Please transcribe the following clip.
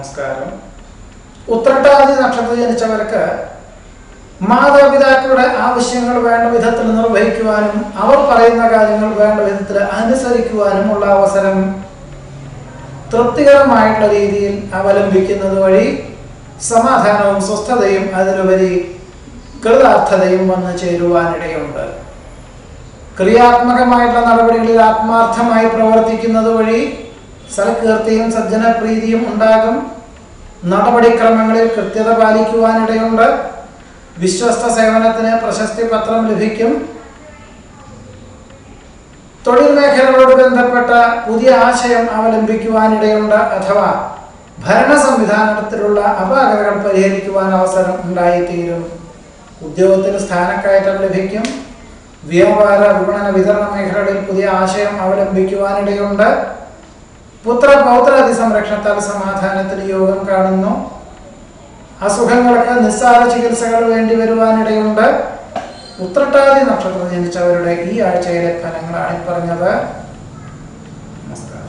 നമസ്കാരം ഉത്രട്ടാതി നക്ഷത്രത്തിൽ ജനിച്ചവർക്ക് മാതാപിതാക്കളുടെ ആവശ്യങ്ങൾ വേണ്ട വിധത്തിൽ നിർവഹിക്കുവാനും അവർ പറയുന്ന കാര്യങ്ങൾ വേണ്ട വിധത്തിൽ അനുസരിക്കുവാനും ഉള്ള അവസരം തൃപ്തികരമായിട്ടുള്ള രീതിയിൽ അവലംബിക്കുന്നത് വഴി സമാധാനവും സ്വസ്ഥതയും അതിലുപരി കൃതാർത്ഥതയും വന്നു ചേരുവാനിടയുണ്ട് ക്രിയാത്മകമായിട്ടുള്ള നടപടികളിൽ ആത്മാർത്ഥമായി പ്രവർത്തിക്കുന്നത് വഴി സൽകീർത്തിയും സജ്ജനപ്രീതിയും ഉണ്ടാകും നടപടിക്രമങ്ങളിൽ കൃത്യത പാലിക്കുവാനിടയുണ്ട് വിശ്വസ്ത സേവനത്തിന് പ്രശസ്തി പത്രം ലഭിക്കും തൊഴിൽ മേഖലകളോട് ബന്ധപ്പെട്ട പുതിയ ആശയം അവലംബിക്കുവാനിടയുണ്ട് അഥവാ ഭരണ സംവിധാനത്തിലുള്ള അപാകതകൾ പരിഹരിക്കുവാൻ അവസരം ഉണ്ടായിത്തീരും ഉദ്യോഗത്തിന് സ്ഥാനക്കയറ്റം ലഭിക്കും വ്യാപാര വിപണന വിതരണ മേഖലകളിൽ പുതിയ ആശയം അവലംബിക്കുവാനിടയുണ്ട് പുത്ര പൗത്രാദി സംരക്ഷണത്താൽ സമാധാനത്തിന് യോഗം കാണുന്നു അസുഖങ്ങൾക്ക് നിസ്സാര ചികിത്സകൾ വേണ്ടി വരുവാനിടയുണ്ട് ഉത്രട്ടാതി നക്ഷത്രം ജനിച്ചവരുടെ ഈ ആഴ്ചയിലെ ഫലങ്ങളാണ് ഈ പറഞ്ഞത് നമസ്കാരം